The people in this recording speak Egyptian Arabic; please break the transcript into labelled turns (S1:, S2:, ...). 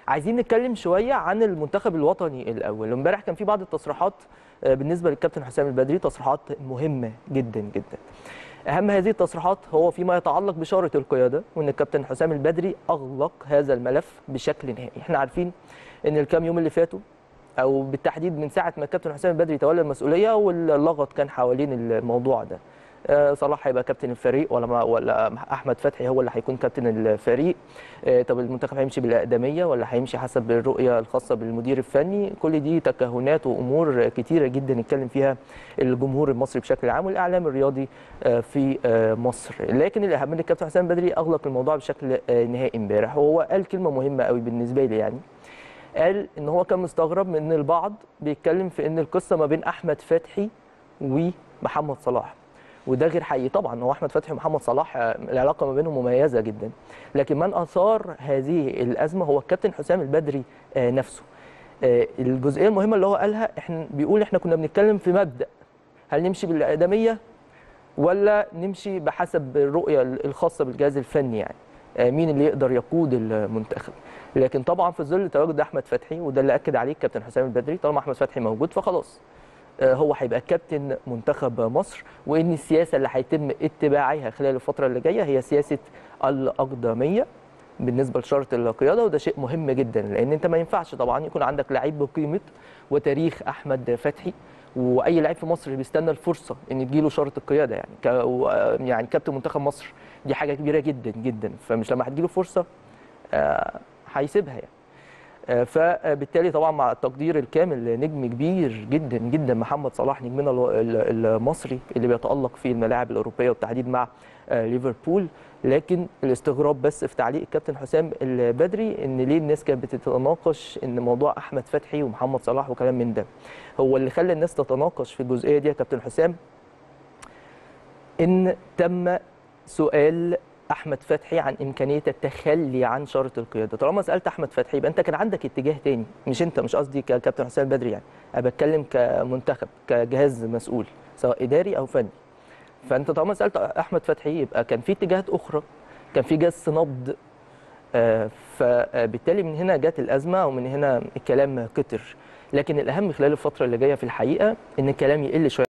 S1: عايزين نتكلم شويه عن المنتخب الوطني الاول امبارح كان في بعض التصريحات آه، بالنسبه للكابتن حسام البدري تصريحات مهمه جدا جدا اهم هذه التصريحات هو فيما يتعلق بشاره القياده وان الكابتن حسام البدري اغلق هذا الملف بشكل نهائي احنا عارفين ان الكام يوم اللي فاتوا او بالتحديد من ساعه ما الكابتن حسام البدري تولى المسؤوليه واللغط كان حوالين الموضوع ده آه، صلاح هيبقى كابتن الفريق ولا ما ولا احمد فتحي هو اللي هيكون كابتن الفريق آه، طب المنتخب هيمشي بالاقدميه ولا هيمشي حسب الرؤيه الخاصه بالمدير الفني كل دي تكهنات وامور كتيره جدا يتكلم فيها الجمهور المصري بشكل عام والاعلام الرياضي آه، في آه، مصر لكن الاهم ان الكابتن حسام بدري اغلق الموضوع بشكل آه، نهائي امبارح وهو قال كلمه مهمه قوي بالنسبه لي يعني قال ان هو كان مستغرب من ان البعض بيتكلم في ان القصه ما بين احمد فتحي ومحمد صلاح وده غير حقيقي طبعا هو احمد فتحي ومحمد صلاح آه، العلاقه ما بينهم مميزه جدا لكن من اثار هذه الازمه هو الكابتن حسام البدري آه، نفسه آه، الجزئيه المهمه اللي هو قالها احنا بيقول احنا كنا بنتكلم في مبدا هل نمشي بالاقدميه ولا نمشي بحسب الرؤيه الخاصه بالجهاز الفني يعني آه، مين اللي يقدر يقود المنتخب لكن طبعا في ظل تواجد احمد فتحي وده اللي اكد عليه الكابتن حسام البدري طالما احمد فتحي موجود فخلاص آه، هو هيبقى كابتن منتخب مصر وان السياسه اللي هيتم اتباعها خلال الفتره اللي جايه هي سياسه الاقدميه بالنسبه لشاره القياده وده شيء مهم جدا لان انت ما ينفعش طبعا يكون عندك لعيب بقيمه وتاريخ احمد فتحي واي لعيب في مصر بيستنى الفرصه ان تجيله شاره القياده يعني ك... و- يعني كابتن منتخب مصر دي حاجه كبيره جدا جدا فمش لما هتجيله فرصه آه، هيسيبها يعني آه، فبالتالي طبعا مع التقدير الكامل لنجم كبير جدا جدا محمد صلاح نجمنا الو- ال- المصري اللي بيتالق في الملاعب الاوروبيه وبالتحديد مع آه، ليفربول لكن الاستغراب بس في تعليق الكابتن حسام البدري ان ليه الناس كانت بتتناقش ان موضوع احمد فتحي ومحمد صلاح وكلام من ده هو اللي خلى الناس تتناقش في الجزئيه دي يا كابتن حسام ان تم سؤال احمد فتحي عن امكانيه التخلي عن شاره القياده طالما سالت احمد فتحي يبقى انت كان عندك اتجاه تاني مش انت مش قصدي ككابتن حسام بدري يعني انا بتكلم كمنتخب كجهاز مسؤول سواء اداري او فني فانت طالما سالت احمد فتحي يبقى كان في اتجاهات اخرى كان في جس نبض آه، فبالتالي من هنا جت الازمه ومن هنا الكلام كتر لكن الاهم خلال الفتره اللي جايه في الحقيقه ان الكلام يقل شويه